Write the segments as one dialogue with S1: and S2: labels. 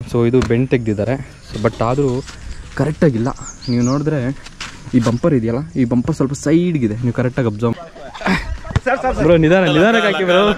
S1: So ಇದು bend ತೆಗೆದಿದ್ದಾರೆ so but ಆದರೂ ಕರೆಕ್ಟಾಗಿಲ್ಲ ನೀವು ನೋಡಿದ್ರೆ ಈ ಬಂಪರ್ ಇದೆಯಲ್ಲ ಈ ಬಂಪರ್ ಸ್ವಲ್ಪ ಸೈಡ್ಗಿದೆ ನೀವು ಕರೆಕ್ಟಾಗಿ ಅಬ್ಸರ್ವ್ ಬ್ರೋ ನಿಧಾನ ನಿಧಾನಕ್ಕೆ ಹಾಕಿ ಬ್ರೋ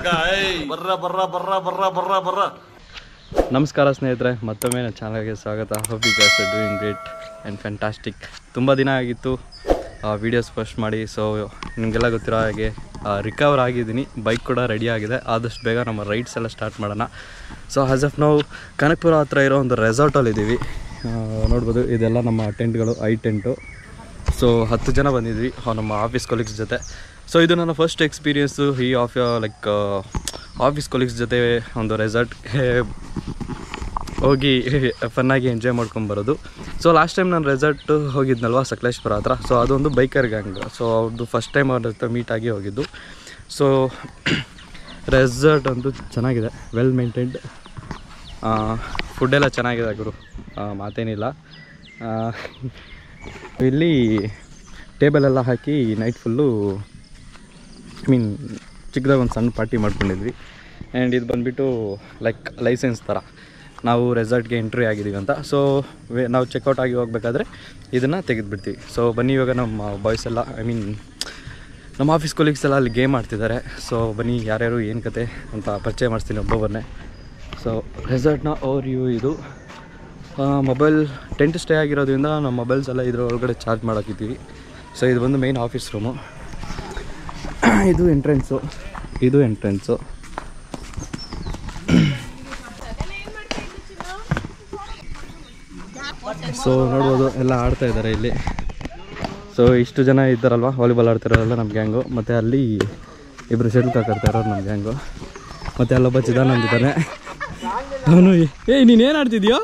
S1: ನಮಸ್ಕಾರ ಸ್ನೇಹಿತರೆ ಮತ್ತೊಮ್ಮೆ ನನ್ನ ಚಾನಲ್ಗೆ ಸ್ವಾಗತ hope you guys are doing great and fantastic ತುಂಬ ದಿನ ಆಗಿತ್ತು ವೀಡಿಯೋಸ್ ಪೋಸ್ಟ್ ಮಾಡಿ ಸೊ ನಿಮಗೆಲ್ಲ ಗೊತ್ತಿರೋ ಹಾಗೆ ರಿಕವರ್ ಆಗಿದ್ದೀನಿ ಬೈಕ್ ಕೂಡ ರೆಡಿ ಆಗಿದೆ ಆದಷ್ಟು ಬೇಗ ನಮ್ಮ ರೈಡ್ಸ್ ಎಲ್ಲ ಸ್ಟಾರ್ಟ್ ಮಾಡೋಣ ಸೊ ಆಸ್ ಆಫ್ ನಾವು ಕನಕಪುರ ಹತ್ರ ಇರೋ ಒಂದು ರೆಸಾರ್ಟಲ್ಲಿ ಇದ್ದೀವಿ ಆ, ನೋಡ್ಬೋದು ಇದೆಲ್ಲ ನಮ್ಮ ಟೆಂಟ್ಗಳು ಐ ಟೆಂಟು ಸೊ ಹತ್ತು ಜನ ಬಂದಿದ್ವಿ ಆ, ನಮ್ಮ ಆಫೀಸ್ ಕೊಲೀಗ್ಸ್ ಜೊತೆ ಸೊ ಇದು ನನ್ನ ಫಸ್ಟ್ ಎಕ್ಸ್ಪೀರಿಯನ್ಸು ಈ ಆಫ್ ಲೈಕ್ ಆಫೀಸ್ ಕೊಲೀಗ್ಸ್ ಜೊತೆ ಒಂದು ರೆಸಾರ್ಟ್ಗೆ ಹೋಗಿ ಫನ್ನಾಗಿ ಎಂಜಾಯ್ ಮಾಡ್ಕೊಂಬರೋದು ಸೊ ಲಾಸ್ಟ್ ಟೈಮ್ ನಾನು ರೆಸಾರ್ಟ್ ಹೋಗಿದ್ನಲ್ವ ಸಕಲೇಶ್ಪುರ ಹತ್ರ ಸೊ ಅದೊಂದು ಬೈಕರ್ ಗ್ಯಾಂಗ್ ಸೊ ಅವ್ರದ್ದು ಫಸ್ಟ್ ಟೈಮ್ ಅವ್ರ ಹತ್ರ ಮೀಟ್ ಆಗಿ ಹೋಗಿದ್ದು ಸೊ ರೆಸಾರ್ಟ್ ಅಂತೂ ಚೆನ್ನಾಗಿದೆ ವೆಲ್ ಮೇಂಟೈನ್ಡ್ ಫುಡ್ಡೆಲ್ಲ ಚೆನ್ನಾಗಿದೆ ಗುರು ಆ, ಮಾತೇನಿಲ್ಲ ಆ, ಇಲ್ಲಿ ಟೇಬಲ್ ಎಲ್ಲ ಹಾಕಿ ನೈಟ್ ಫುಲ್ಲು ಐ ಮೀನ್ ಚಿಕ್ಕದಾಗ ಒಂದು ಸಣ್ಣ ಪಾರ್ಟಿ ಮಾಡ್ಕೊಂಡಿದ್ವಿ ಆ್ಯಂಡ್ ಇದು ಬಂದುಬಿಟ್ಟು ಲೈಕ್ ಲೈಸೆನ್ಸ್ ಥರ ನಾವು ರೆಸಾರ್ಟ್ಗೆ ಎಂಟ್ರಿ ಆಗಿದ್ದೀವಿ ಅಂತ ಸೊ ನಾವು ಚೆಕ್ಔಟ್ ಆಗಿ ಹೋಗ್ಬೇಕಾದ್ರೆ ಇದನ್ನು ತೆಗೆದುಬಿಡ್ತೀವಿ ಸೊ ಬನ್ನಿ ಇವಾಗ ನಮ್ಮ ಬಾಯ್ಸ್ ಎಲ್ಲ ಐ ಮೀನ್ ನಮ್ಮ ಆಫೀಸ್ ಕೊಲೀಗ್ಸ್ ಎಲ್ಲ ಅಲ್ಲಿ ಗೇಮ್ ಆಡ್ತಿದ್ದಾರೆ ಸೊ ಬನ್ನಿ ಯಾರ್ಯಾರು ಏನು ಕತೆ ಅಂತ ಪರಿಚಯ ಮಾಡಿಸ್ತೀನಿ ಒಬ್ಬೊಬ್ಬರನ್ನೇ ಸೊ ರೆಸಾರ್ಟ್ನ ಓವರ್ ಯು ಇದು ಮೊಬೈಲ್ ಟೆಂಟ್ ಸ್ಟೇ ಆಗಿರೋದ್ರಿಂದ ನಮ್ಮ ಮೊಬೈಲ್ಸ್ ಎಲ್ಲ ಇದ್ರ ಒಳಗಡೆ ಚಾರ್ಜ್ ಮಾಡೋಕ್ಕಿದ್ದೀವಿ ಸೊ ಇದು ಬಂದು ಮೇನ್ ಆಫೀಸ್ ರೂಮು ಇದು ಎಂಟ್ರೆನ್ಸು ಇದು ಎಂಟ್ರೆನ್ಸು ಸೊ ನೋಡ್ಬೋದು ಎಲ್ಲ ಆಡ್ತಾ ಇದ್ದಾರೆ ಇಲ್ಲಿ ಸೊ ಇಷ್ಟು ಜನ ಇದ್ದಾರಲ್ವ ವಾಲಿಬಾಲ್ ಆಡ್ತಿರೋರೆಲ್ಲ ನಮ್ಮ ಗ್ಯಾಂಗು ಮತ್ತು ಅಲ್ಲಿ ಇಬ್ಬರು ಶೆಟ್ಲ್ ಕಾಕ್ ಆಡ್ತಾ ಇರೋರು ನಮ್ಮ ಗ್ಯಾಂಗು ಮತ್ತು ಅಲ್ಲೊಬ್ಬ ಚಿದಾನಂದ್ ಇದ್ದಾನೆ ಅವನು ಏಯ್ ನೀನು ಏನು ಆಡ್ತಿದ್ಯೋ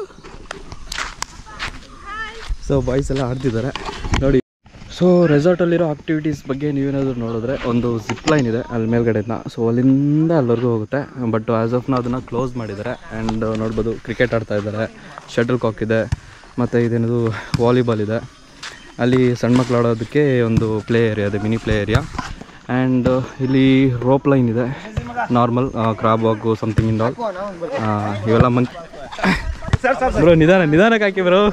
S1: ಸೊ ಬಾಯ್ಸ್ ಎಲ್ಲ ಆಡ್ತಿದ್ದಾರೆ ನೋಡಿ ಸೊ ರೆಸಾರ್ಟಲ್ಲಿರೋ ಆಕ್ಟಿವಿಟೀಸ್ ಬಗ್ಗೆ ನೀವೇನಾದರೂ ನೋಡಿದ್ರೆ ಒಂದು ಜಿಪ್ ಲೈನ್ ಇದೆ ಅಲ್ಲಿ ಮೇಲ್ಗಡೆಯಿಂದ ಸೊ ಅಲ್ಲಿಂದ ಅಲ್ಲಿವರೆಗೂ ಹೋಗುತ್ತೆ ಬಟ್ ಆ್ಯಸ್ ಆಫ್ ನಾವು ಅದನ್ನು ಕ್ಲೋಸ್ ಮಾಡಿದ್ದಾರೆ ಆ್ಯಂಡ್ ನೋಡ್ಬೋದು ಕ್ರಿಕೆಟ್ ಆಡ್ತಾ ಇದ್ದಾರೆ ಶಟಲ್ ಕಾಕ್ ಇದೆ ಮತ್ತು ಇದೇನದು ವಾಲಿಬಾಲ್ ಇದೆ ಅಲ್ಲಿ ಸಣ್ಣ ಮಕ್ಳು ಆಡೋದಕ್ಕೆ ಒಂದು ಪ್ಲೇ ಏರಿಯಾ ಇದೆ ಮಿನಿ ಪ್ಲೇ ಏರಿಯಾ ಆ್ಯಂಡ್ ಇಲ್ಲಿ ರೋಪ್ ಲೈನ್ ಇದೆ normal crab walk something in all ಇವೆಲ್ಲ ಮಂಕ್ ಬ್ರೋ ನಿಧಾನ ನಿಧಾನಕ್ಕೆ ಹಾಕಿ ಬ್ರೋ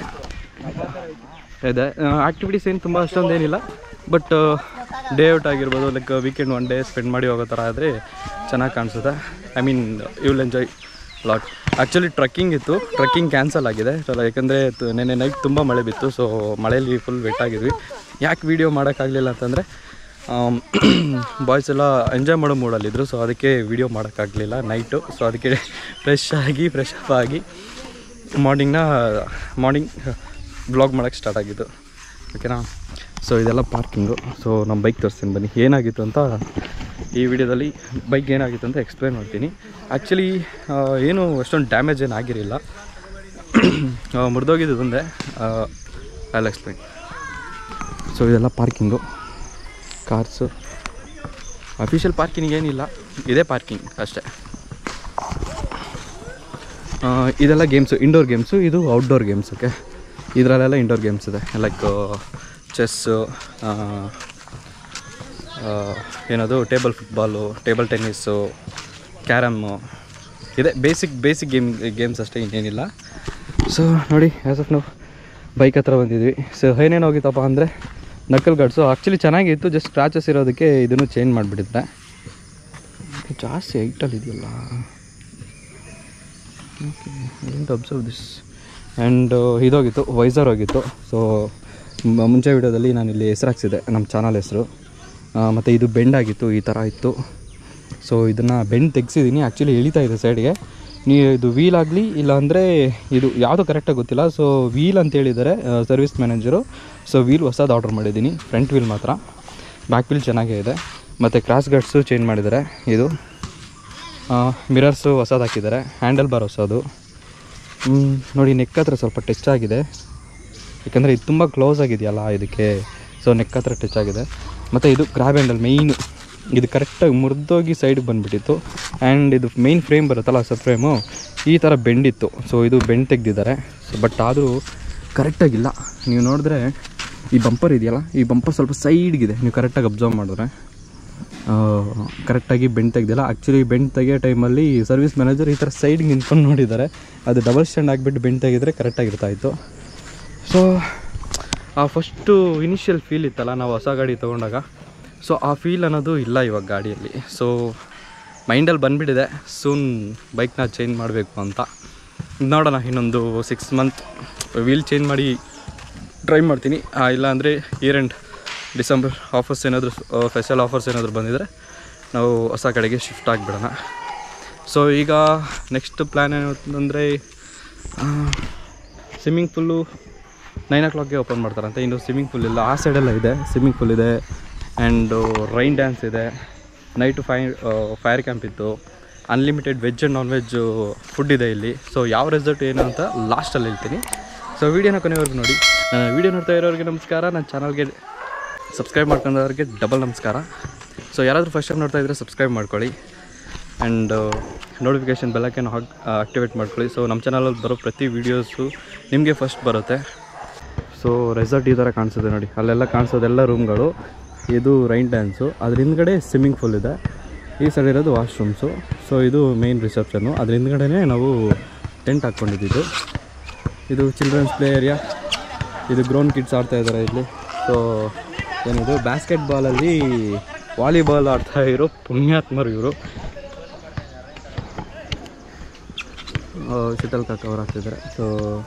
S1: ಇದೆ ಆ್ಯಕ್ಟಿವಿಟೀಸ್ ಏನು ತುಂಬ ಅಷ್ಟೊಂದು ಏನಿಲ್ಲ ಬಟ್ ಡೇ ಔಟ್ ಆಗಿರ್ಬೋದು like weekend one day spend ಮಾಡಿ ಹೋಗೋ ಥರ ಆದರೆ ಚೆನ್ನಾಗಿ ಕಾಣಿಸುತ್ತೆ I mean you will enjoy lot actually trekking ಇತ್ತು ಟ್ರಕ್ಕಿಂಗ್ ಕ್ಯಾನ್ಸಲ್ ಆಗಿದೆ ಸೊ ಯಾಕಂದರೆ ನೆನ್ನೆ ನೈಟ್ ತುಂಬ ಮಳೆ ಬಿತ್ತು ಸೊ ಮಳೆಯಲ್ಲಿ ಫುಲ್ ವೆಟ್ ಆಗಿದ್ವಿ ಯಾಕೆ ವೀಡಿಯೋ ಮಾಡೋಕ್ಕಾಗಲಿಲ್ಲ ಅಂತಂದರೆ ಬಾಯ್ಸ್ ಎಲ್ಲ ಎಂಜಾಯ್ ಮಾಡೋ ಮೂಡಲ್ಲಿದ್ದರು ಸೊ ಅದಕ್ಕೆ ವೀಡಿಯೋ ಮಾಡೋಕ್ಕಾಗಲಿಲ್ಲ ನೈಟು ಸೊ ಅದಕ್ಕೆ ಫ್ರೆಶ್ ಆಗಿ ಫ್ರೆಶ್ ಅಪ್ ಆಗಿ ಮಾರ್ನಿಂಗ್ನ ಮಾರ್ನಿಂಗ್ ಬ್ಲಾಗ್ ಮಾಡೋಕ್ಕೆ ಸ್ಟಾರ್ಟ್ ಆಗಿದ್ದು ಓಕೆನಾ ಸೊ ಇದೆಲ್ಲ ಪಾರ್ಕಿಂಗು ಸೊ ನಮ್ಮ ಬೈಕ್ ತೋರಿಸ್ತೀನಿ ಬನ್ನಿ ಏನಾಗಿತ್ತು ಅಂತ ಈ ವಿಡಿಯೋದಲ್ಲಿ ಬೈಕ್ ಏನಾಗಿತ್ತು ಅಂತ ಎಕ್ಸ್ಪ್ಲೇನ್ ಮಾಡ್ತೀನಿ ಆ್ಯಕ್ಚುಲಿ ಏನು ಅಷ್ಟೊಂದು ಡ್ಯಾಮೇಜ್ ಏನು ಆಗಿರಲಿಲ್ಲ ಮುರಿದೋಗಿದ್ದು ಒಂದೇ ಐ ಎಕ್ಸ್ಪ್ಲೈನ್ ಸೊ ಇದೆಲ್ಲ ಪಾರ್ಕಿಂಗು ಕಾರ್ಸು ಅಫಿಷಿಯಲ್ ಪಾರ್ಕಿಂಗ್ ಏನಿಲ್ಲ ಇದೇ ಪಾರ್ಕಿಂಗ್ ಅಷ್ಟೇ ಆ, ಇದೆಲ್ಲ ಗೇಮ್ಸು ಇಂಡೋರ್ ಗೇಮ್ಸು ಇದು ಔಟ್ಡೋರ್ ಗೇಮ್ಸ್ ಓಕೆ ಇದರಲ್ಲೆಲ್ಲ ಇಂಡೋರ್ ಗೇಮ್ಸ್ ಇದೆ ಲೈಕ್ ಚೆಸ್ಸು ಏನದು table football table tennis carrom ಇದೆ ಬೇಸಿಕ್ ಬೇಸಿಕ್ ಗೇಮ್ ಗೇಮ್ಸ್ ಅಷ್ಟೇ ಇನ್ನೇನಿಲ್ಲ ಸೊ ನೋಡಿ ಆ್ಯಸ್ ಆಫ್ ನಾವು ಬೈಕ್ ಹತ್ರ ಬಂದಿದ್ವಿ ಸೊ ಏನೇನು ಹೋಗಿತ್ತಪ್ಪ ಅಂದರೆ ನಕಲ್ ಗಾಡ್ಸು ಆ್ಯಕ್ಚುಲಿ ಚೆನ್ನಾಗಿತ್ತು ಜಸ್ಟ್ ಸ್ಕ್ರಾಚಸ್ ಇರೋದಕ್ಕೆ ಇದನ್ನು ಚೇಂಜ್ ಮಾಡಿಬಿಟ್ಟಿದ್ರೆ ಜಾಸ್ತಿ ಹೈಟಲ್ಲಿ ಇದೆಯಲ್ಲ okay don't observe this and ಇದೋಗಿತ್ತು ವೈಸರ್ ಹೋಗಿತ್ತು ಸೊ ಮುಂಚೆ ವಿಡಿಯೋದಲ್ಲಿ ನಾನು ಇಲ್ಲಿ ಹೆಸರು ಹಾಕ್ಸಿದ್ದೆ ನಮ್ಮ ಚಾನಲ್ ಹೆಸರು ಮತ್ತು ಇದು ಬೆಂಡ್ ಆಗಿತ್ತು ಈ ಥರ ಇತ್ತು ಸೊ ಇದನ್ನು ಬೆಂಡ್ ತೆಗ್ಸಿದ್ದೀನಿ ಆ್ಯಕ್ಚುಲಿ ಎಳಿತಾ ಇದೆ ಸೈಡ್ಗೆ ನೀ ಇದು ವೀಲ್ ಆಗಲಿ ಇಲ್ಲಾಂದರೆ ಇದು ಯಾವುದು ಕರೆಕ್ಟಾಗಿ ಗೊತ್ತಿಲ್ಲ ಸೊ ವೀಲ್ ಅಂತ ಹೇಳಿದ್ದಾರೆ ಸರ್ವಿಸ್ ಮ್ಯಾನೇಜರು ಸೊ ವೀಲ್ ಹೊಸದು ಆರ್ಡರ್ ಮಾಡಿದ್ದೀನಿ ಫ್ರಂಟ್ ವೀಲ್ ಮಾತ್ರ ಬ್ಯಾಕ್ ವೀಲ್ ಚೆನ್ನಾಗೇ ಇದೆ ಮತ್ತು ಕ್ರಾಸ್ ಗಟ್ಸು ಚೇಂಜ್ ಮಾಡಿದ್ದಾರೆ ಇದು ಮಿರರ್ಸು ಹೊಸದು ಹಾಕಿದ್ದಾರೆ ಹ್ಯಾಂಡಲ್ ಬಾರ್ ಹೊಸದು ಹ್ಮ್, ನೋಡಿ ನೆಕ್ ಹತ್ರ ಸ್ವಲ್ಪ ಟಚ್ ಆಗಿದೆ ಯಾಕಂದರೆ ಇದು ತುಂಬ ಕ್ಲೋಸ್ ಆಗಿದೆಯಲ್ಲ ಇದಕ್ಕೆ ಸೊ ನೆಕ್ ಹತ್ರ ಟಚ್ ಆಗಿದೆ ಮತ್ತು ಇದು ಗ್ರಾಬ್ ಹ್ಯಾಂಡಲ್ ಮೇಯ್ನು ಇದು ಕರೆಕ್ಟಾಗಿ ಮುರಿದೋಗಿ ಸೈಡ್ಗೆ ಬಂದುಬಿಟ್ಟಿತ್ತು ಆ್ಯಂಡ್ ಇದು ಮೇಯ್ನ್ ಫ್ರೇಮ್ ಬರುತ್ತಲ್ಲ ಸಬ್ ಫ್ರೇಮು ಈ ಥರ ಬೆಂಡಿತ್ತು ಸೊ ಇದು ಬೆಂಡ್ ತೆಗೆದಿದ್ದಾರೆ ಸೊ ಬಟ್ ಆದರೂ ಕರೆಕ್ಟಾಗಿಲ್ಲ ನೀವು ನೋಡಿದ್ರೆ ಈ ಬಂಪರ್ ಇದೆಯಲ್ಲ ಈ ಬಂಪರ್ ಸ್ವಲ್ಪ ಸೈಡ್ಗಿದೆ ನೀವು ಕರೆಕ್ಟಾಗಿ ಅಬ್ಸರ್ವ್ ಮಾಡಿದ್ರೆ ಕರೆಕ್ಟಾಗಿ ಬೆಂಡ್ ತೆಗ್ದಿಲ್ಲ ಆ್ಯಕ್ಚುಲಿ ಬೆಂಡ್ ತೆಗಿಯೋ ಟೈಮಲ್ಲಿ ಸರ್ವಿಸ್ ಮ್ಯಾನೇಜರ್ ಈ ಥರ ಸೈಡ್ಗೆ ನಿಂತ್ಕೊಂಡು ನೋಡಿದ್ದಾರೆ ಅದು ಡಬಲ್ ಸ್ಟ್ಯಾಂಡ್ ಆಗಿಬಿಟ್ಟು ಬೆಂಡ್ ತೆಗೆದ್ರೆ ಕರೆಕ್ಟಾಗಿರ್ತಾ ಇತ್ತು ಸೊ ಆ ಫಸ್ಟು ಇನಿಷಿಯಲ್ ಫೀಲ್ ಇತ್ತಲ್ಲ ನಾವು ಹೊಸ ಗಾಡಿ ತೊಗೊಂಡಾಗ ಸೊ ಆ ಫೀಲ್ ಅನ್ನೋದು ಇಲ್ಲ ಇವಾಗ ಗಾಡಿಯಲ್ಲಿ ಸೊ ಮೈಂಡಲ್ಲಿ ಬಂದುಬಿಟ್ಟಿದೆ ಸೂನ್ ಬೈಕ್ನ ಚೇಂಜ್ ಮಾಡಬೇಕು ಅಂತ ನೋಡೋಣ ಇನ್ನೊಂದು ಸಿಕ್ಸ್ ಮಂತ್ ವೀಲ್ ಚೇಂಜ್ ಮಾಡಿ ಟ್ರೈ ಮಾಡ್ತೀನಿ ಆ, ಇಲ್ಲ ಅಂದರೆ ಇಯರ್ ಎಂಡ್ ಡಿಸೆಂಬರ್ ಆಫರ್ಸ್ ಏನಾದರೂ ಸ್ಪೆಷಲ್ ಆಫರ್ಸ್ ಏನಾದರೂ ಬಂದಿದ್ರೆ ನಾವು ಹೊಸ ಕಡೆಗೆ ಶಿಫ್ಟ್ ಆಗಿಬಿಡೋಣ ಸೊ ಈಗ ನೆಕ್ಸ್ಟ್ ಪ್ಲ್ಯಾನ್ ಏನು ಅಂತಂದರೆ ಸ್ವಿಮ್ಮಿಂಗ್ ಪೂಲು ನೈನ್ ಓ ಕ್ಲಾಕ್ಗೆ ಓಪನ್ ಮಾಡ್ತಾರಂತೆ ಇನ್ನು ಸ್ವಿಮ್ಮಿಂಗ್ ಪೂಲ್ ಇಲ್ಲ ಆ ಸೈಡೆಲ್ಲ ಇದೆ ಸ್ವಿಮ್ಮಿಂಗ್ ಪೂಲ್ ಇದೆ ಆ್ಯಂಡು ರೈನ್ ಡ್ಯಾನ್ಸ್ ಇದೆ ನೈಟು ಫೈ ಫೈರ್ ಕ್ಯಾಂಪ್ ಇತ್ತು unlimited veg and non veg food ಇದೆ ಇಲ್ಲಿ ಸೊ ಯಾವ ರೆಸಾರ್ಟ್ ಏನು ಅಂತ ಲಾಸ್ಟಲ್ಲಿ ಹೇಳ್ತೀನಿ ಸೊ ವೀಡಿಯೋನ ಕೊನೆವರೆಗೂ ನೋಡಿ ನನ್ನ ವೀಡಿಯೋ ನೋಡ್ತಾ ಇರೋರಿಗೆ ನಮಸ್ಕಾರ ನನ್ನ ಚಾನಲ್ಗೆ ಸಬ್ಸ್ಕ್ರೈಬ್ ಮಾಡ್ಕೊಂಡವ್ರಿಗೆ ಡಬಲ್ ನಮಸ್ಕಾರ ಸೊ ಯಾರಾದರೂ ಫಸ್ಟ್ ಟೈಮ್ ನೋಡ್ತಾ ಇದ್ದರೆ ಸಬ್ಸ್ಕ್ರೈಬ್ ಮಾಡ್ಕೊಳ್ಳಿ ಆ್ಯಂಡ್ ನೋಟಿಫಿಕೇಷನ್ ಬೆಲ್ಲಕ್ಕೇನು ಹಾಕಿ ಆಕ್ಟಿವೇಟ್ ಮಾಡ್ಕೊಳ್ಳಿ ಸೊ ನಮ್ಮ ಚಾನಲಲ್ಲಿ ಬರೋ ಪ್ರತಿ ವೀಡಿಯೋಸು ನಿಮಗೆ ಫಸ್ಟ್ ಬರುತ್ತೆ ಸೊ ರೆಸಾರ್ಟ್ ಈ ಥರ ಕಾಣಿಸುತ್ತೆ ನೋಡಿ ಅಲ್ಲೆಲ್ಲ ಕಾಣಿಸೋದೆಲ್ಲ ರೂಮ್ಗಳು ಇದು ರೈನ್ ಡ್ಯಾನ್ಸು ಅದ್ರ ಹಿಂದ್ಗಡೆ ಸ್ವಿಮ್ಮಿಂಗ್ ಪೂಲ್ ಇದೆ ಈ ಸೈಡ್ ಇರೋದು ವಾಶ್ರೂಮ್ಸು ಸೊ ಇದು ಮೇನ್ ರಿಸೆಪ್ಷನ್ನು ಅದ್ರ ಹಿಂದ್ಗಡೆನೇ ನಾವು ಟೆಂಟ್ ಹಾಕ್ಕೊಂಡಿದ್ದು ಇದು ಚಿಲ್ಡ್ರನ್ಸ್ ಪ್ಲೇ ಏರಿಯಾ ಇದು ಗ್ರೌಂಡ್ ಕಿಡ್ಸ್ ಆಡ್ತಾ ಇದ್ದಾರೆ ಇಲ್ಲಿ ಸೊ ಏನಿದು ಬ್ಯಾಸ್ಕೆಟ್ ಬಾಲಲ್ಲಿ ವಾಲಿಬಾಲ್ ಆಡ್ತಾ ಇರೋ ಪುಣ್ಯಾತ್ಮರು ಇವರು ಶಟಲ್ ಕಾಕ್ ಅವ್ರು ಆಗ್ತಿದ್ದಾರೆ ಸೊ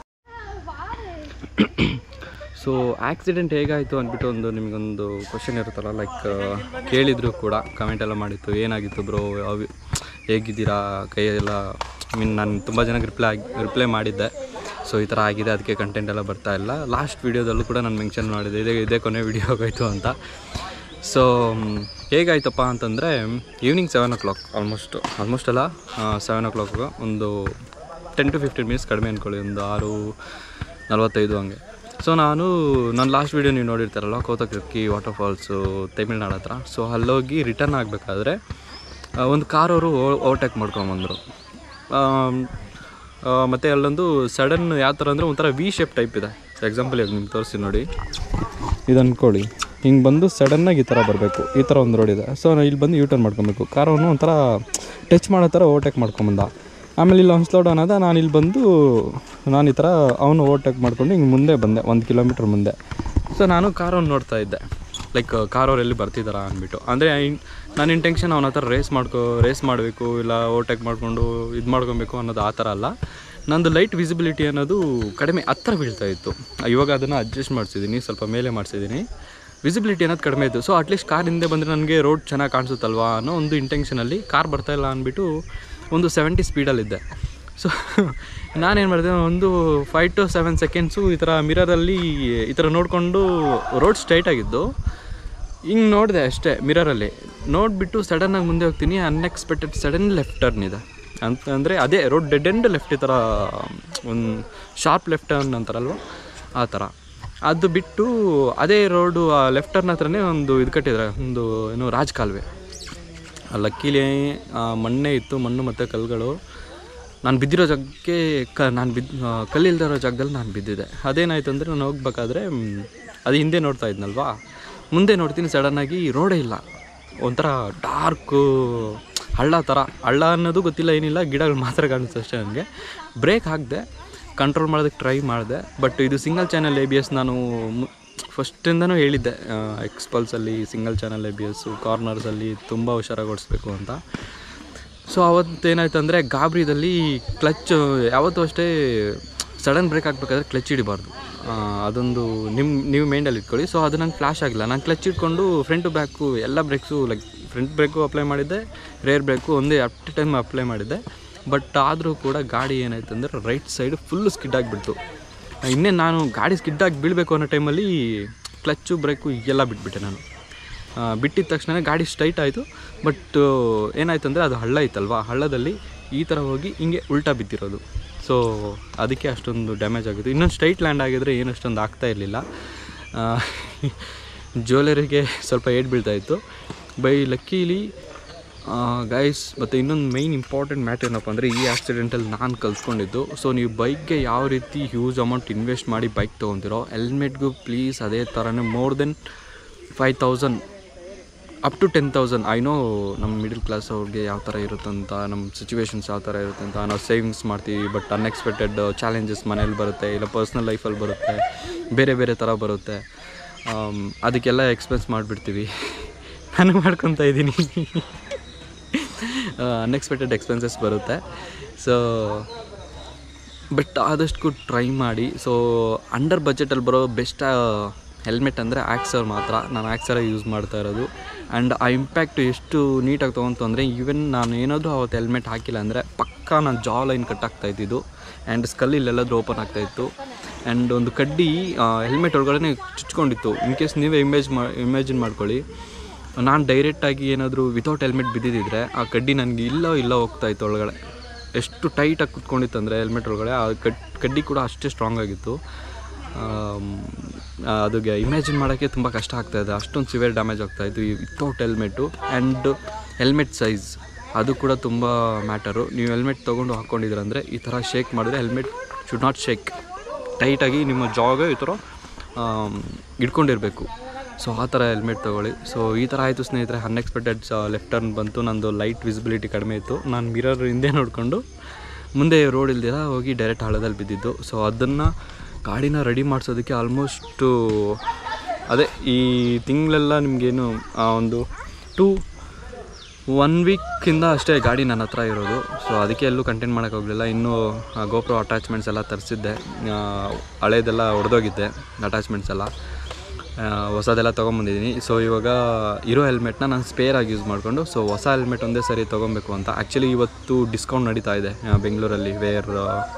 S1: ಸೊ ಆಕ್ಸಿಡೆಂಟ್ ಹೇಗಾಯಿತು ಅಂದ್ಬಿಟ್ಟು ಒಂದು ನಿಮಗೊಂದು ಕ್ವಶನ್ ಇರುತ್ತಲ್ಲ ಲೈಕ್ ಕೇಳಿದ್ರು ಕೂಡ ಕಮೆಂಟ್ ಎಲ್ಲ ಮಾಡಿತ್ತು ಏನಾಗಿತ್ತು ಬ್ರೋ ಅವ್ ಹೇಗಿದ್ದೀರಾ ಕೈಯೆಲ್ಲ ಐ ಮೀನ್ ನಾನು ತುಂಬ ಜನಕ್ಕೆ ರಿಪ್ಲೈ ಆಗಿ ರಿಪ್ಲೈ ಮಾಡಿದ್ದೆ ಸೊ ಈ ಥರ ಆಗಿದೆ ಅದಕ್ಕೆ ಕಂಟೆಂಟ್ ಎಲ್ಲ ಬರ್ತಾ ಇಲ್ಲ ಲಾಸ್ಟ್ ವೀಡಿಯೋದಲ್ಲೂ ಕೂಡ ನಾನು ಮೆನ್ಷನ್ ಮಾಡಿದ್ದೆ ಇದೇ ಇದೇ ಕೊನೆ ವೀಡಿಯೋ ಆಗೋಯ್ತು ಅಂತ ಸೊ ಹೇಗಾಯ್ತಪ್ಪ ಅಂತಂದರೆ evening seven o'clock almost almost ಅಲ್ಲ ಸೆವೆನ್ ಓ ಕ್ಲಾಕ್ ಒಂದು ಟೆನ್ ಟು ಫಿಫ್ಟೀನ್ ಮಿನಿಟ್ಸ್ ಕಡಿಮೆ ಅಂದ್ಕೊಳ್ಳಿ ಒಂದು ಆರು ನಲ್ವತ್ತೈದು ಹಂಗೆ ಸೊ ನಾನು ನನ್ನ ಲಾಸ್ಟ್ ವೀಡಿಯೋ ನೀವು ನೋಡಿರ್ತಾರಲ್ಲ ಕೋತಕಿರ್ಕಿ ವಾಟರ್ ಫಾಲ್ಸು ತಮಿಳ್ನಾಡು ಹತ್ರ ಸೊ ಅಲ್ಲೋಗಿ ರಿಟರ್ನ್ ಆಗಬೇಕಾದ್ರೆ ಒಂದು ಕಾರ್ ಅವರು ಓವರ್ಟೇಕ್ ಮಾಡ್ಕೊಂಬಂದರು ಮತ್ತು ಅಲ್ಲೊಂದು ಸಡನ್ ಯಾವ ಥರ ಅಂದರೆ ಒಂಥರ ವಿ ಶೇಪ್ ಟೈಪ್ ಇದೆ ಎಕ್ಸಾಂಪಲ್ ಇವಾಗ ನಿಮ್ಗೆ ತೋರಿಸಿ ನೋಡಿ ಇದು ಅಂದ್ಕೊಳ್ಳಿ ಹಿಂಗೆ ಬಂದು ಸಡನ್ನಾಗಿ ಈ ಥರ ಬರಬೇಕು ಈ ಥರ ಒಂದು ರೋಡ್ ಇದೆ ಸೊ ನಾನು ಇಲ್ಲಿ ಬಂದು ಯೂ ಟರ್ನ್ ಮಾಡ್ಕೊಬೇಕು ಕಾರವನ್ನು ಒಂಥರ ಟಚ್ ಮಾಡೋ ಥರ ಓವರ್ಟೇಕ್ ಮಾಡ್ಕೊಂಬಂದ ಆಮೇಲೆ ಇಲ್ಲಿ ಒಂದು ಸ್ಲೋ ಡೌನ್ ಆದ ನಾನು ಇಲ್ಲಿ ಬಂದು ನಾನು ಈ ಥರ ಅವನು ಓವರ್ಟೇಕ್ ಮಾಡ್ಕೊಂಡು ಹಿಂಗೆ ಮುಂದೆ ಬಂದೆ ಒಂದು ಕಿಲೋಮೀಟ್ರ್ ಮುಂದೆ ಸೊ ನಾನು ಕಾರನ್ನು ನೋಡ್ತಾ ಇದ್ದೆ ಲೈಕ್ ಕಾರ್ ಅವ್ರು ಎಲ್ಲಿ ಬರ್ತಿದ್ದಾರಾ ಅಂದ್ಬಿಟ್ಟು ಅಂದರೆ ನನ್ನ ಇಂಟೆನ್ಷನ್ ಅವನ ಹತ್ರ ರೇಸ್ ಮಾಡ್ಕೋ ರೇಸ್ ಮಾಡಬೇಕು ಇಲ್ಲ ಓವರ್ಟೇಕ್ ಮಾಡಿಕೊಂಡು ಇದು ಮಾಡ್ಕೊಬೇಕು ಅನ್ನೋದು ಆ ಥರ ಅಲ್ಲ ನಂದು ಲೈಟ್ ವಿಸಿಬಿಲಿಟಿ ಅನ್ನೋದು ಕಡಿಮೆ ಹತ್ರ ಬೀಳ್ತಾ ಇತ್ತು ಇವಾಗ ಅದನ್ನು ಅಡ್ಜಸ್ಟ್ ಮಾಡಿಸಿದ್ದೀನಿ ಸ್ವಲ್ಪ ಮೇಲೆ ಮಾಡಿಸಿದ್ದೀನಿ ವಿಸಿಬಿಲಿಟಿ ಅನ್ನೋದು ಕಡಿಮೆ ಇತ್ತು ಸೊ ಅಟ್ಲೀಸ್ಟ್ ಕಾರ್ ಹಿಂದೆ ಬಂದರೆ ನನಗೆ ರೋಡ್ ಚೆನ್ನಾಗಿ ಕಾಣಿಸುತ್ತಲ್ವಾ ಅನ್ನೋ ಒಂದು ಇಂಟೆನ್ಷನಲ್ಲಿ ಕಾರ್ ಬರ್ತಾ ಇಲ್ಲ ಅಂದ್ಬಿಟ್ಟು ಒಂದು ಸೆವೆಂಟಿ ಸ್ಪೀಡಲ್ಲಿದ್ದೆ ಸೊ ನಾನೇನು ಮಾಡಿದೆ ಒಂದು ಫೈವ್ ಟು ಸೆವೆನ್ ಸೆಕೆಂಡ್ಸು ಈ ಥರ ಮಿರರಲ್ಲಿ ಈ ಥರ ನೋಡಿಕೊಂಡು ರೋಡ್ ಸ್ಟ್ರೈಟ್ ಆಗಿದ್ದು ಹಿಂಗೆ ನೋಡಿದೆ ಅಷ್ಟೇ ಮಿರರಲ್ಲಿ ನೋಡಿಬಿಟ್ಟು ಸಡನ್ನಾಗಿ ಮುಂದೆ ಹೋಗ್ತೀನಿ ಅನ್ಎಕ್ಸ್ಪೆಕ್ಟೆಡ್ ಸಡನ್ ಲೆಫ್ಟ್ ಟರ್ನ್ ಇದೆ ಅಂತ ಅಂದರೆ ಅದೇ ರೋಡ್ ಡೆಡ್ ಎಂಡ್ ಲೆಫ್ಟ್ ಈ ಥರ ಒಂದು ಶಾರ್ಪ್ ಲೆಫ್ಟ್ ಟರ್ನ್ ಅಂತಾರಲ್ವ ಆ ಥರ ಅದು ಬಿಟ್ಟು ಅದೇ ರೋಡು ಆ ಲೆಫ್ಟ್ ಟರ್ನ್ ಹತ್ರನೇ ಒಂದು ಇದು ಕಟ್ಟಿದ್ದಾರೆ ಒಂದು ಏನು ರಾಜ್ ಕಾಲುವೆ ಲಕ್ಕೀಲಿ ಮಣ್ಣೇ ಇತ್ತು ಮಣ್ಣು ಮತ್ತು ಕಲ್ಲುಗಳು ನಾನು ಬಿದ್ದಿರೋ ಜಾಗಕ್ಕೆ ಕ ನಾನು ಬಿದ್ದು ಕಲ್ಲಿಲ್ದೇ ಇರೋ ಜಾಗದಲ್ಲಿ ನಾನು ಬಿದ್ದಿದ್ದೆ ಅದೇನಾಯ್ತು ಅಂದರೆ ನಾನು ಹೋಗ್ಬೇಕಾದ್ರೆ ಮ್, ಅದು ಹಿಂದೆ ನೋಡ್ತಾ ಇದ್ನಲ್ವಾ ಮುಂದೆ ನೋಡ್ತೀನಿ ಸಡನ್ನಾಗಿ ರೋಡೇ ಇಲ್ಲ ಒಂಥರ ಡಾರ್ಕು ಹಳ್ಳ ಥರ ಹಳ್ಳ ಅನ್ನೋದು ಗೊತ್ತಿಲ್ಲ ಏನಿಲ್ಲ ಗಿಡಗಳು ಮಾತ್ರ ಕಾಣಿಸ್ತು ಅಷ್ಟೇ ನನಗೆ ಬ್ರೇಕ್ ಹಾಕಿದೆ ಕಂಟ್ರೋಲ್ ಮಾಡೋದಕ್ಕೆ ಟ್ರೈ ಮಾಡಿದೆ ಬಟ್ ಇದು single channel A B S ನಾನು ಫಸ್ಟಿಂದನೂ ಹೇಳಿದ್ದೆ ಎಕ್ಸ್ಪಲ್ಸಲ್ಲಿ single channel A B S ಕಾರ್ನರ್ಸಲ್ಲಿ ತುಂಬ ಹುಷಾರಾಗಿ ಓಡಿಸ್ಬೇಕು ಅಂತ ಸೊ ಅವತ್ತು ಏನಾಯ್ತು ಅಂದರೆ ಗಾಬರಿದಲ್ಲಿ ಕ್ಲಚ್ ಯಾವತ್ತೂ ಅಷ್ಟೇ ಸಡನ್ ಬ್ರೇಕ್ ಹಾಕ್ಬೇಕಾದ್ರೆ ಕ್ಲಚ್ ಹಿಡಿಬಾರ್ದು ಆ, ಅದೊಂದು ನಿಮ್ಮ ನೀವು ಮೈಂಡಲ್ಲಿ ಇಟ್ಕೊಳ್ಳಿ ಸೊ ಅದು ನಂಗೆ ಫ್ಲಾಶ್ ಆಗಿಲ್ಲ ನಾನು ಕ್ಲಚ್ ಇಟ್ಕೊಂಡು ಫ್ರಂಟು ಬ್ಯಾಕು ಎಲ್ಲ brakes like front brake apply ಮಾಡಿದ್ದೆ ರೇರ್ ಬ್ರೇಕು ಒಂದೇ ಅಟ್ ಟೈಮ್ ಅಪ್ಲೈ ಮಾಡಿದ್ದೆ ಬಟ್ ಆದರೂ ಕೂಡ ಗಾಡಿ ಏನಾಯ್ತು ಅಂದರೆ ರೈಟ್ ಸೈಡ್ ಫುಲ್ ಸ್ಕಿಡ್ ಆಗಿಬಿಡ್ತು ಇನ್ನೇ ನಾನು ಗಾಡಿ ಸ್ಕಿಡ್ ಆಗಿ ಬೀಳಬೇಕು ಅನ್ನೋ ಟೈಮಲ್ಲಿ ಕ್ಲಚ್ಚು ಬ್ರೇಕು ಎಲ್ಲ ಬಿಟ್ಬಿಟ್ಟೆ ನಾನು ಆ, ಬಿಟ್ಟಿದ ತಕ್ಷಣ ಗಾಡಿ ಸ್ಟ್ರೈಟ್ ಆಯಿತು ಬಟ್ ಏನಾಯ್ತು ಅಂದರೆ ಅದು ಹಳ್ಳ ಇತ್ತಲ್ವಾ ಹಳ್ಳದಲ್ಲಿ ಈ ಥರ ಹೋಗಿ ಹಿಂಗೆ ಉಲ್ಟಾ ಬಿದ್ದಿರೋದು ಸೊ ಅದಕ್ಕೆ ಅಷ್ಟೊಂದು ಡ್ಯಾಮೇಜ್ ಆಗಿತ್ತು ಇನ್ನೊಂದು ಸ್ಟ್ರೈಟ್ ಲ್ಯಾಂಡ್ ಆಗಿದ್ರೆ ಏನು ಅಷ್ಟೊಂದು ಆಗ್ತಾ ಇರಲಿಲ್ಲ ಜ್ಯುವೆಲರಿಗೆ ಸ್ವಲ್ಪ ಏಟ್ ಬೀಳ್ತಾ ಇತ್ತು ಬೈ ಲಕ್ಕೀಲಿ ಗೈಸ್ ಮತ್ತು ಇನ್ನೊಂದು ಮೈನ್ ಇಂಪಾರ್ಟೆಂಟ್ ಮ್ಯಾಟರ್ ಏನಪ್ಪ ಅಂದರೆ ಈ ಆಕ್ಸಿಡೆಂಟಲ್ಲಿ ನಾನು ಕಲ್ತ್ಕೊಂಡಿದ್ದು ಸೊ ನೀವು ಬೈಕ್ಗೆ ಯಾವ ರೀತಿ ಹ್ಯೂಜ್ ಅಮೌಂಟ್ ಇನ್ವೆಸ್ಟ್ ಮಾಡಿ ಬೈಕ್ ತೊಗೊತಿರೋ ಹೆಲ್ಮೆಟ್ಗೂ ಪ್ಲೀಸ್ ಅದೇ ಥರನೇ more than five thousand up to ten thousand I know ನಮ್ಮ ಮಿಡಲ್ ಕ್ಲಾಸ್ ಅವ್ರಿಗೆ ಯಾವ ಥರ ಇರುತ್ತಂತ ನಮ್ಮ ಸಿಚುವೇಶನ್ಸ್ ಯಾವ ಥರ ಇರುತ್ತೆ ಅಂತ ನಾವು ಸೇವಿಂಗ್ಸ್ ಮಾಡ್ತೀವಿ ಬಟ್ ಅನ್ಎಕ್ಸ್ಪೆಕ್ಟೆಡ್ ಚಾಲೆಂಜಸ್ ಮನೇಲಿ ಬರುತ್ತೆ ಇಲ್ಲ ಪರ್ಸ್ನಲ್ ಲೈಫಲ್ಲಿ ಬರುತ್ತೆ ಬೇರೆ ಬೇರೆ ಥರ ಬರುತ್ತೆ ಆಮ್, ಅದಕ್ಕೆಲ್ಲ ಎಕ್ಸ್ಪೆನ್ಸ್ ಮಾಡಿಬಿಡ್ತೀವಿ ನಾನು ಮಾಡ್ಕೊತಾ ಇದ್ದೀನಿ ಅನ್ಎಕ್ಸ್ಪೆಕ್ಟೆಡ್ ಎಕ್ಸ್ಪೆನ್ಸಸ್ ಬರುತ್ತೆ ಸೊ ಬಟ್ ಆದಷ್ಟು ಟ್ರೈ ಮಾಡಿ ಸೊ ಅಂಡರ್ ಬಜೆಟಲ್ಲಿ ಬರೋ ಬೆಸ್ಟ್ ಹೆಲ್ಮೆಟ್ ಅಂದರೆ ಆಕ್ಸರ್ ಮಾತ್ರ ನಾನು ಆಕ್ಸರೇ ಯೂಸ್ ಮಾಡ್ತಾ ಇರೋದು ಆ್ಯಂಡ್ ಆ ಇಂಪ್ಯಾಕ್ಟ್ ಎಷ್ಟು ನೀಟಾಗಿ ತೊಗೊಂತು ಅಂದರೆ ಈವನ್ ನಾನು ಏನಾದರೂ ಅವತ್ತು ಹೆಲ್ಮೆಟ್ ಹಾಕಿಲ್ಲ ಅಂದರೆ ಪಕ್ಕಾ ನಾನು ಜಾ ಲೈನ್ ಕಟ್ ಆಗ್ತಾ ಇದ್ದಿದ್ದು ಆ್ಯಂಡ್ ಸ್ಕಲ್ ಇಲ್ಲೆಲ್ಲಾದ್ರೂ ಓಪನ್ ಆಗ್ತಾಯಿತ್ತು ಆ್ಯಂಡ್ ಒಂದು ಕಡ್ಡಿ ಹೆಲ್ಮೆಟ್ ಒಳಗಡೆ ಚುಚ್ಕೊಂಡಿತ್ತು ಇನ್ ಕೇಸ್ ನೀವೇ ಇಮೇಜ್ ಮಾ ಇಮ್ಯಾಜಿನ್ ಮಾಡ್ಕೊಳ್ಳಿ ನಾನು ಡೈರೆಕ್ಟಾಗಿ ಏನಾದರೂ ವಿತೌಟ್ ಹೆಲ್ಮೆಟ್ ಬಿದ್ದಿದ್ದರೆ ಆ ಕಡ್ಡಿ ನನಗೆ ಇಲ್ಲ ಇಲ್ಲ ಹೋಗ್ತಾ ಇತ್ತು ಒಳಗಡೆ ಎಷ್ಟು ಟೈಟಾಗಿ ಕುತ್ಕೊಂಡಿತ್ತು ಅಂದರೆ ಹೆಲ್ಮೆಟ್ ಒಳಗಡೆ ಆ ಕಡ್ ಕಡ್ಡಿ ಕೂಡ ಅಷ್ಟೇ ಸ್ಟ್ರಾಂಗ್ ಆಗಿತ್ತು ಆಮ್, ಆ, ಅದಕ್ಕೆ ಇಮ್ಯಾಜಿನ್ ಮಾಡೋಕ್ಕೆ ತುಂಬ ಕಷ್ಟ ಆಗ್ತಾಯಿದೆ ಅಷ್ಟೊಂದು ಸಿವಿಯರ್ ಡ್ಯಾಮೇಜ್ ಆಗ್ತಾಯಿತ್ತು without helmet and helmet size ಅದು ಕೂಡ ತುಂಬ ಮ್ಯಾಟರು ನೀವು ಹೆಲ್ಮೆಟ್ ತೊಗೊಂಡು ಹಾಕ್ಕೊಂಡಿದ್ದೀರಂದರೆ ಈ ಥರ ಶೇಕ್ ಮಾಡಿದ್ರೆ ಹೆಲ್ಮೆಟ್ ಶುಡ್ ನಾಟ್ ಶೇಕ್ ಟೈಟಾಗಿ ನಿಮ್ಮ ಜಾಗ ಈ ಥರ ಆಮ್, ಇಟ್ಕೊಂಡಿರಬೇಕು ಸೊ ಆ ಥರ ಹೆಲ್ಮೆಟ್ ತೊಗೊಳ್ಳಿ ಸೊ ಈ ಥರ ಆಯಿತು ಸ್ನೇಹಿತರೆ ಅನ್ಎಕ್ಸ್ಪೆಕ್ಟೆಡ್ ಲೆಫ್ಟ್ ಟರ್ನ್ ಬಂತು ನಂದು ಲೈಟ್ ವಿಸಿಬಿಲಿಟಿ ಕಡಿಮೆ ಇತ್ತು ನಾನು ಮಿರರ್ ಹಿಂದೆ ನೋಡಿಕೊಂಡು ಮುಂದೆ ರೋಡ್ ಇಲ್ದಿರ ಹೋಗಿ ಡೈರೆಕ್ಟ್ ಹಳ್ಳದಲ್ಲಿ ಬಿದ್ದಿದ್ದು ಸೊ ಅದನ್ನು ಗಾಡಿನ ರೆಡಿ ಮಾಡಿಸೋದಕ್ಕೆ ಆಲ್ಮೋಸ್ಟು ಅದೇ ಈ ತಿಂಗಳೆಲ್ಲ ನಿಮಗೇನು ಒಂದು ಟೂ ಒನ್ ವೀಕಿಂದ ಅಷ್ಟೇ ಗಾಡಿ ನನ್ನ ಹತ್ರ ಇರೋದು ಸೊ ಅದಕ್ಕೆ ಎಲ್ಲೂ ಕಂಟೆಂಟ್ ಮಾಡೋಕ್ಕೆ ಹೋಗಲಿಲ್ಲ ಇನ್ನೂ ಗೋಪ್ರೋ ಅಟ್ಯಾಚ್ಮೆಂಟ್ಸ್ ಎಲ್ಲ ತರಿಸಿದ್ದೆ ಆ, ಹಳೇದೆಲ್ಲ ಹೊಡೆದೋಗಿದ್ದೆ ಅಟ್ಯಾಚ್ಮೆಂಟ್ಸ್ ಎಲ್ಲ ಆ, ಹೊಸದೆಲ್ಲ ತೊಗೊಂಬಂದಿದ್ದೀನಿ ಸೊ ಇವಾಗ ಇರೋ ಹೆಲ್ಮೆಟ್ನ ನಾನು ಸ್ಪೇರ್ ಆಗಿ ಯೂಸ್ ಮಾಡಿಕೊಂಡು ಸೊ ಹೊಸ ಹೆಲ್ಮೆಟ್ ಒಂದೇ ಸರಿ ತೊಗೊಬೇಕು ಅಂತ ಆ್ಯಕ್ಚುಲಿ ಇವತ್ತು ಡಿಸ್ಕೌಂಟ್ ನಡೀತಾ ಇದೆ ಆ, ಬೆಂಗಳೂರಲ್ಲಿ where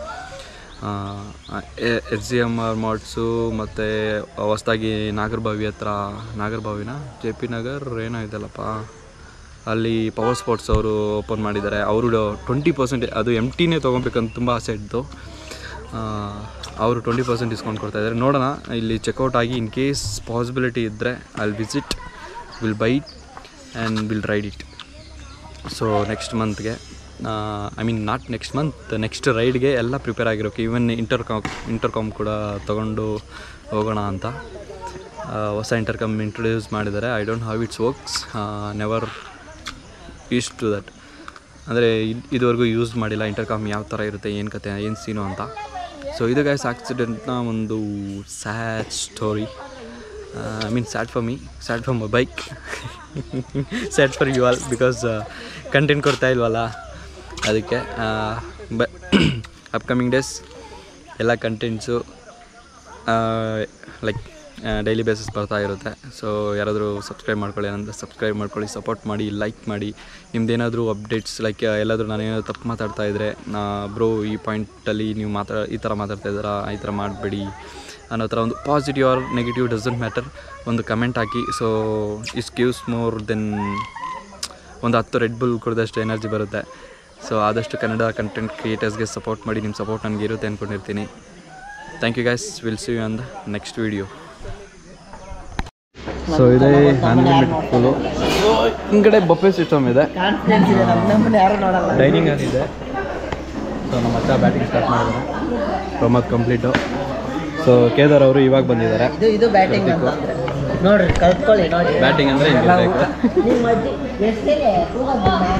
S1: H C M R marts ಮತ್ತು ಹೊಸ್ದಾಗಿ ನಾಗರಬಾವಿ ಹತ್ರ ನಾಗರಬಾವಿನ ಜೆ ಪಿ ನಗರ್ ಏನೋ ಇದೆಯಲ್ಲಪ್ಪ ಅಲ್ಲಿ ಪವರ್ ಸ್ಪೋರ್ಟ್ಸ್ ಅವರು ಓಪನ್ ಮಾಡಿದ್ದಾರೆ ಅವರು ಟ್ವೆಂಟಿ ಪರ್ಸೆಂಟ್ ಅದು ಎಮ್ ಟಿನೇ ತೊಗೊಬೇಕಂತ ತುಂಬ ಆಸೆ ಇತ್ತು ಆ, ಅವರು ಟ್ವೆಂಟಿ ಪರ್ಸೆಂಟ್ ಡಿಸ್ಕೌಂಟ್ ಕೊಡ್ತಾಯಿದ್ದಾರೆ ನೋಡೋಣ ಇಲ್ಲಿ ಚೆಕ್ಔಟ್ ಆಗಿ ಇನ್ ಕೇಸ್ ಪಾಸಿಬಿಲಿಟಿ ಇದ್ದರೆ I'll visit will bite and will ride it so next ಮಂತ್ಗೆ I mean not next month next ರೈಡ್ಗೆ ಎಲ್ಲ ಪ್ರಿಪೇರ್ ಆಗಿರೋಕೆ ಈವನ್ ಇಂಟರ್ಕಾಮ್ ಇಂಟರ್ಕಾಮ್ ಕೂಡ ತೊಗೊಂಡು ಹೋಗೋಣ ಅಂತ ಆ, ಹೊಸ ಇಂಟರ್ಕಾಮ್ ಇಂಟ್ರೊಡ್ಯೂಸ್ ಮಾಡಿದ್ದಾರೆ I don't how it's works never use to that ಅಂದರೆ ಇದುವರೆಗೂ ಯೂಸ್ ಮಾಡಿಲ್ಲ ಇಂಟರ್ಕಾಮ್ ಯಾವ ಥರ ಇರುತ್ತೆ ಏನು ಕತೆ ಏನು ಸೀನು ಅಂತ ಸೊ ಇದು ಗೈಸ್ ಆಕ್ಸಿಡೆಂಟ್ನ ಒಂದು sad story I mean sad for me sad for my bike sad for you all because content ಕೊಡ್ತಾ ಇಲ್ವಲ್ಲ ಅದಕ್ಕೆ ಬ ಅಪ್ಕಮಿಂಗ್ ಡೇಸ್ ಎಲ್ಲ ಕಂಟೆಂಟ್ಸು ಲೈಕ್ ಡೈಲಿ ಬೇಸಿಸ್ ಬರ್ತಾ ಇರುತ್ತೆ ಸೊ ಯಾರಾದರೂ ಸಬ್ಸ್ಕ್ರೈಬ್ ಮಾಡ್ಕೊಳ್ಳಿ ಏನಂದ್ರೆ ಸಬ್ಸ್ಕ್ರೈಬ್ ಮಾಡ್ಕೊಳ್ಳಿ ಸಪೋರ್ಟ್ ಮಾಡಿ ಲೈಕ್ ಮಾಡಿ ನಿಮ್ದೇನಾದರೂ ಅಪ್ಡೇಟ್ಸ್ ಲೈಕ್ ಎಲ್ಲಾದರೂ ನಾನು ಏನಾದರೂ ತಪ್ಪು ಮಾತಾಡ್ತಾ ಇದ್ದರೆ ಬ್ರೋ ಈ ಪಾಯಿಂಟಲ್ಲಿ ನೀವು ಮಾತಾ ಈ ಥರ ಮಾತಾಡ್ತಾ ಇದ್ದೀರಾ ಈ ಥರ ಮಾಡಬೇಡಿ ಅನ್ನೋ ಥರ ಒಂದು positive or negative doesn't matter ಒಂದು ಕಮೆಂಟ್ ಹಾಕಿ so is gives more than ಒಂದು ಹತ್ತು ರೆಡ್ ಬುಲ್ ಕುಡಿದಷ್ಟು ಎನರ್ಜಿ ಬರುತ್ತೆ ಸೊ ಆದಷ್ಟು ಕನ್ನಡ ಕಂಟೆಂಟ್ ಕ್ರಿಯೇಟರ್ಸ್ಗೆ ಸಪೋರ್ಟ್ ಮಾಡಿ ನಿಮ್ಮ ಸಪೋರ್ಟ್ ನನಗೆ ಇರುತ್ತೆ ಅಂದ್ಕೊಂಡಿರ್ತೀನಿ thank you guys will see you on the next video so ಇದೇ ಅನ್ಲಿಮಿಟೆಡ್ ಫುಲ್ಲು ಹಿಂದ್ಗಡೆ ಬಫೆ ಸಿಸ್ಟಮ್ ಇದೆ
S2: ಕಾನ್ಫಿಡೆನ್ಸ್ ಇದೆ ನಮ್ಮ ನಮ್ಮನ್ನ ಯಾರು ನೋಡಲ್ಲ
S1: ಡೈನಿಂಗ್ ಇದೆ ಸೊ ನಮ್ಮ ಅಕ್ಕ ಬ್ಯಾಟಿಂಗ್ ಸ್ಟಾರ್ಟ್ ಮಾಡಿದ್ದಾರೆ ಪ್ರಮೋದ್ ಕಂಪ್ಲೀಟು ಸೊ ಕೇದಾರ್ ಅವರು ಇವಾಗ ಬಂದಿದ್ದಾರೆ
S2: ಇದು ಇದು ಬ್ಯಾಟಿಂಗ್ ಅಂತ ಅಂದ್ರೆ ನೋಡ್ರಿ ಕಲ್ತ್ಕೊಳ್ಳಿ ನೋಡಿ
S1: ಬ್ಯಾಟಿಂಗ್ ಅಂದರೆ
S2: ಎಲ್ಲ
S1: ಹಿಂಗೆ
S2: ಊಟ. ನಿಮ್ಮ ಅಜ್ಜಿ ಎಷ್ಟಿದೆ ಕೂಗೋದನ್ನ?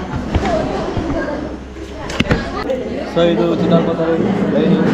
S1: ಸೊ ಇದು ಚಿತ್ತಾಲ್ಪತರ ಡೈನಿಂಗ್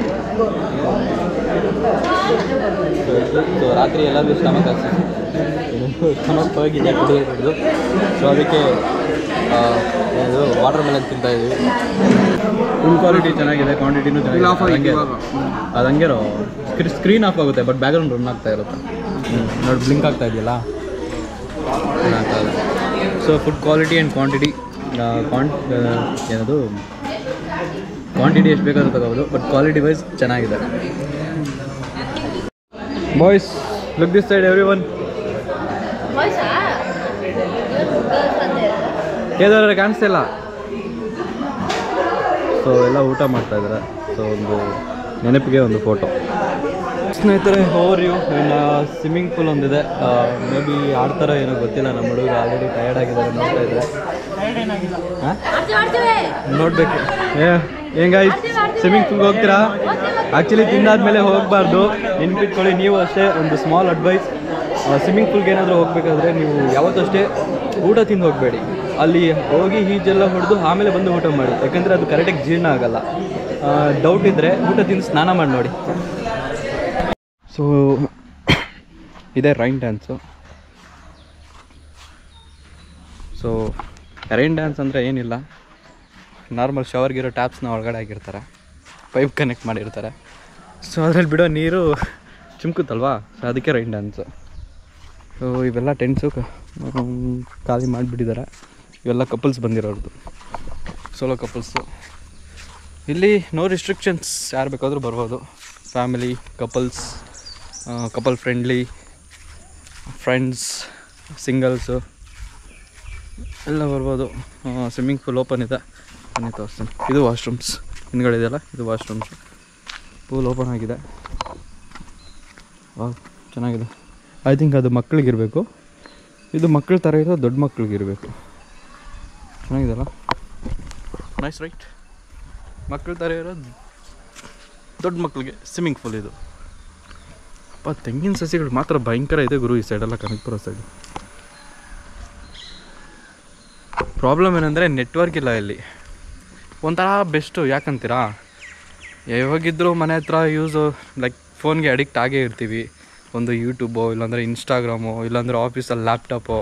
S1: ಸೊ ರಾತ್ರಿ ಎಲ್ಲರಿಗೂ ಸ್ಟಮಕ್ ಆಗ್ತದೆ ಸ್ಟಮಕ್ ಹೋಗಿದೆ ಕುಡಿಯೋದು ಸೊ ಅದಕ್ಕೆ ಆ, ಇದು ವಾಟರ್ ಮೆಲನ್ ತಿಂತಾ ಇದ್ದೀವಿ ಫುಲ್ ಕ್ವಾಲಿಟಿ ಚೆನ್ನಾಗಿದೆ ಕ್ವಾಂಟಿಟಿನೂ ಚೆನ್ನಾಗಿದೆ ಅದು ಹಂಗೆ ಸ್ಕ್ರೀನ್ ಆಫ್ ಆಗುತ್ತೆ ಬಟ್ ಬ್ಯಾಕ್ಗ್ರೌಂಡ್ ರನ್ ಆಗ್ತಾ ಇರುತ್ತೆ ನೋಡಿ ಬ್ಲಿಂಕ್ ಆಗ್ತಾ ಇದೆಯಲ್ಲ ರನ್ ಆಗ್ತಾ ಇದೆ so food quality and quantity ಕ್ವಾಂಟ್ ಏನದು ಕ್ವಾಂಟಿಟಿ ಎಷ್ಟು ಬೇಕಾದ್ರೂ ತಗೋಬೋದು ಬಟ್ ಕ್ವಾಲಿಟಿ ವೈಸ್ ಚೆನ್ನಾಗಿದೆ boys look this side every one Kedara ಕಾಣಿಸ್ತಿಲ್ಲ ಸೊ ಎಲ್ಲ ಊಟ ಮಾಡ್ತಾ ಇದ್ದಾರೆ ಸೊ ಒಂದು ನೆನಪಿಗೆ ಒಂದು ಫೋಟೋ ಸ್ನೇಹಿತರೆ ಓವರ್ ಯು ಇನ್ನು ಸ್ವಿಮ್ಮಿಂಗ್ ಪೂಲ್ ಒಂದಿದೆ ಮೇ ಬಿ ಆಡ್ತಾರೋ ಏನೋ ಗೊತ್ತಿಲ್ಲ ನಮ್ಮ ಹುಡುಗ ಆಲ್ರೆಡಿ ಟಯರ್ಡ್ ಆಗಿದ್ದಾರೆ ನೋಡ್ತಾ ಇದ್ದಾರೆ ಹಾಂ ನೋಡ್ಬೇಕು ಏ ಹೆಂಗಾಯ್ ಸ್ವಿಮ್ಮಿಂಗ್ ಪೂಲ್ಗೆ ಹೋಗ್ತೀರಾ ಆ್ಯಕ್ಚುಲಿ ತಿಂದಾದ್ಮೇಲೆ ಹೋಗಬಾರ್ದು ನೆನ್ಪಿಟ್ಕೊಳ್ಳಿ ನೀವು ಅಷ್ಟೇ ಒಂದು ಸ್ಮಾಲ್ ಅಡ್ವೈಸ್ ಸ್ವಿಮ್ಮಿಂಗ್ ಪೂಲ್ಗೆ ಏನಾದರೂ ಹೋಗಬೇಕಾದ್ರೆ ನೀವು ಯಾವತ್ತಷ್ಟೇ ಊಟ ತಿಂದು ಹೋಗಬೇಡಿ ಅಲ್ಲಿ ಹೋಗಿ ಈಜೆಲ್ಲ ಹೊಡೆದು ಆಮೇಲೆ ಬಂದು ಊಟ ಮಾಡಿ ಯಾಕಂದರೆ ಅದು ಕರೆಕ್ಟಾಗಿ ಜೀರ್ಣ ಆಗಲ್ಲ ಡೌಟ್ ಇದ್ದರೆ ಊಟ ತಿಂದು ಸ್ನಾನ ಮಾಡಿ ನೋಡಿ ಸೊ ಇದೇ rain dance so rain dance ಅಂದರೆ ಏನಿಲ್ಲ ನಾರ್ಮಲ್ ಶವರ್ಗಿರೋ ಟ್ಯಾಪ್ಸ್ನ ಒಳಗಡೆ ಆಗಿರ್ತಾರೆ ಪೈಪ್ ಕನೆಕ್ಟ್ ಮಾಡಿರ್ತಾರೆ ಸೊ ಅದ್ರಲ್ಲಿ ಬಿಡೋ ನೀರು ಚಿಮ್ಕುತ್ತಲ್ವಾ ಸೊ ಅದಕ್ಕೆ ರೈನ್ ಡ್ಯಾನ್ಸು ಸೊ ಇವೆಲ್ಲ ಟೆಂಟ್ಸು ಖಾಲಿ ಮಾಡಿಬಿಟ್ಟಿದ್ದಾರೆ ಇವೆಲ್ಲ ಕಪಲ್ಸ್ ಬಂದಿರೋದು ಸೋಲೋ ಕಪಲ್ಸು ಇಲ್ಲಿ ನೋ ರಿಸ್ಟ್ರಿಕ್ಷನ್ಸ್ ಯಾರು ಬೇಕಾದರೂ ಬರ್ಬೋದು family couples couple friendly friends singles ಎಲ್ಲ ಬರ್ಬೋದು ಸ್ವಿಮ್ಮಿಂಗ್ ಪೂಲ್ ಓಪನ್ ಇದೆ ಬನ್ನಿ ತೋರಿಸ್ತೀನಿ ಇದು ವಾಶ್ರೂಮ್ಸ್ ಹಿಂದ್ಗಡೆ ಇದೆಯಲ್ಲ ಇದು ವಾಶ್ರೂಮ್ಸ್ ಪೂಲ್ ಓಪನ್ ಆಗಿದೆ ವಾವ್ ಚೆನ್ನಾಗಿದೆ ಐ ಥಿಂಕ್ ಅದು ಮಕ್ಕಳಿಗಿರಬೇಕು ಇದು ಮಕ್ಕಳ ಥರ ಇರೋ ದೊಡ್ಡ ಮಕ್ಕಳಿಗಿರಬೇಕು ಚೆನ್ನಾಗಿದೆಯಲ್ಲ ನೈಸ್ ರೈಟ್ ಮಕ್ಕಳ ಥರ ಇರೋ ದೊಡ್ಡ ಮಕ್ಕಳಿಗೆ ಸ್ವಿಮ್ಮಿಂಗ್ ಪೂಲ್ ಇದು ಅಪ್ಪ ತೆಂಗಿನ ಸಸಿಗಳು ಮಾತ್ರ ಭಯಂಕರ ಇದೆ ಗುರು ಈ ಸೈಡೆಲ್ಲ ಕನಕಪುರ ಸೈಡು ಪ್ರಾಬ್ಲಮ್ ಏನಂದರೆ ನೆಟ್ವರ್ಕ್ ಇಲ್ಲ ಇಲ್ಲಿ ಒಂಥರ ಬೆಸ್ಟು ಯಾಕಂತೀರಾ ಯಾವಾಗಿದ್ದರೂ ಮನೆ ಹತ್ರ ಯೂಸು ಲೈಕ್ ಫೋನ್ಗೆ ಅಡಿಕ್ಟ್ ಆಗೇ ಇರ್ತೀವಿ ಒಂದು ಯೂಟ್ಯೂಬೋ ಇಲ್ಲಾಂದರೆ ಇನ್ಸ್ಟಾಗ್ರಾಮು ಇಲ್ಲಾಂದರೆ ಆಫೀಸಲ್ಲಿ ಲ್ಯಾಪ್ಟಾಪು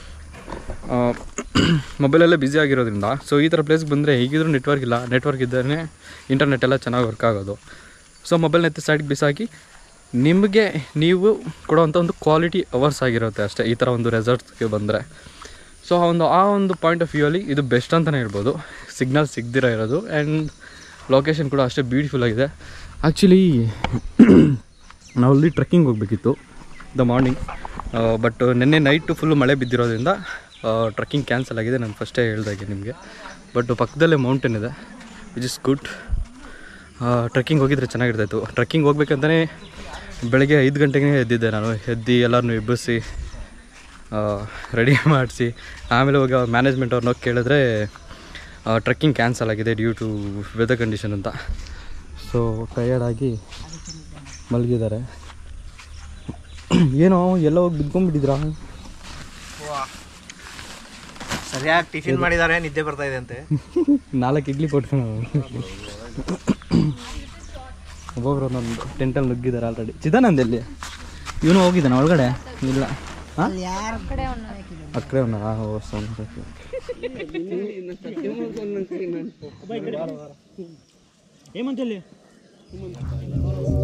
S1: ಮೊಬೈಲಲ್ಲೇ ಬ್ಯುಸಿ ಆಗಿರೋದ್ರಿಂದ ಸೊ ಈ ಥರ ಪ್ಲೇಸ್ಗೆ ಬಂದರೆ ಹೇಗಿದ್ರೂ ನೆಟ್ವರ್ಕ್ ಇಲ್ಲ ನೆಟ್ವರ್ಕ್ ಇದ್ದರೆ ಇಂಟರ್ನೆಟ್ ಎಲ್ಲ ಚೆನ್ನಾಗಿ ವರ್ಕ್ ಆಗೋದು ಸೊ ಮೊಬೈಲ್ನ ಎತ್ತಿ ಸೈಡ್ಗೆ ಬಿಸಾಕಿ ನಿಮಗೆ ನೀವು ಕೊಡುವಂಥ ಒಂದು ಕ್ವಾಲಿಟಿ ಅವರ್ಸ್ ಆಗಿರುತ್ತೆ ಅಷ್ಟೇ ಈ ಥರ ಒಂದು ರೆಸಾರ್ಟ್ಸ್ಗೆ ಬಂದರೆ ಸೊ ಆ ಒಂದು ಆ ಒಂದು ಪಾಯಿಂಟ್ ಆಫ್ ವ್ಯೂ ಅಲ್ಲಿ ಇದು ಬೆಸ್ಟ್ ಅಂತಲೇ ಹೇಳ್ಬೋದು ಸಿಗ್ನಲ್ ಸಿಗ್ದಿರ ಇರೋದು ಆ್ಯಂಡ್ ಲೊಕೇಶನ್ ಕೂಡ ಅಷ್ಟೇ ಬ್ಯೂಟಿಫುಲ್ ಆಗಿದೆ ಆ್ಯಕ್ಚುಲಿ ನಾವಲ್ಲಿ ಟ್ರೆಕ್ಕಿಂಗ್ ಹೋಗಬೇಕಿತ್ತು ದ ಮಾರ್ನಿಂಗ್ ಬಟ್ ನಿನ್ನೆ ನೈಟು ಫುಲ್ಲು ಮಳೆ ಬಿದ್ದಿರೋದ್ರಿಂದ ಟ್ರೆಕ್ಕಿಂಗ್ ಕ್ಯಾನ್ಸಲ್ ಆಗಿದೆ ನಾನು ಫಸ್ಟೇ ಹೇಳ್ದಾಗೆ ನಿಮಗೆ ಬಟ್ ಪಕ್ಕದಲ್ಲೇ ಮೌಂಟೇನ್ ಇದೆ ವಿಚ್ ಇಸ್ ಗುಡ್ ಟ್ರೆಕ್ಕಿಂಗ್ ಹೋಗಿದ್ರೆ ಚೆನ್ನಾಗಿರ್ತಾಯಿತ್ತು ಟ್ರೆಕ್ಕಿಂಗ್ ಹೋಗ್ಬೇಕಂತಲೇ ಬೆಳಗ್ಗೆ ಐದು ಗಂಟೆಗೆ ಎದ್ದಿದ್ದೆ ನಾನು ಎದ್ದು ಎಲ್ಲರನ್ನೂ ಎಬ್ಬಿಸಿ ರೆಡಿ ಮಾಡಿಸಿ ಆಮೇಲೆ ಹೋಗಿ ಮ್ಯಾನೇಜ್ಮೆಂಟ್ ಅವ್ರನ್ನ ಹೋಗಿ ಕೇಳಿದ್ರೆ ಟ್ರೆಕ್ಕಿಂಗ್ ಕ್ಯಾನ್ಸಲ್ ಆಗಿದೆ ಡ್ಯೂ ಟು ವೆದರ್ ಕಂಡೀಷನ್ ಅಂತ ಸೊ ಟಯರ್ಡಾಗಿ ಮಲಗಿದ್ದಾರೆ ಏನೋ ಎಲ್ಲ ಹೋಗಿ ಬಿದ್ಕೊಂಡ್ಬಿಟ್ಟಿದ್ರಾ
S3: ಸರಿಯಾಗಿ ಟಿಫಿನ್ ಮಾಡಿದ್ದಾರೆ ನಿದ್ದೆ ಬರ್ತಾ ಇದೆ ಅಂತೆ
S1: ನಾಲ್ಕು ಇಡ್ಲಿ ಕೊಟ್ಕೊಂಡು ಒಬ್ಬೊಬ್ರು ಒಂದೊಂದು ಟೆಂಟಲ್ಲಿ ನುಗ್ಗಿದ್ದಾರೆ ಆಲ್ರೆಡಿ ಚಿದಾನಂದ್ ಎಲ್ಲಿ ಇವನು ಹೋಗಿದ್ದಾನೆ ಒಳಗಡೆ ಇಲ್ಲ ಹಾಂ ಅಕ್ಕಡೆ ಅವನ ಓ ಸೌಂಡ್
S3: ಏಮಂತಲ್ಲಿ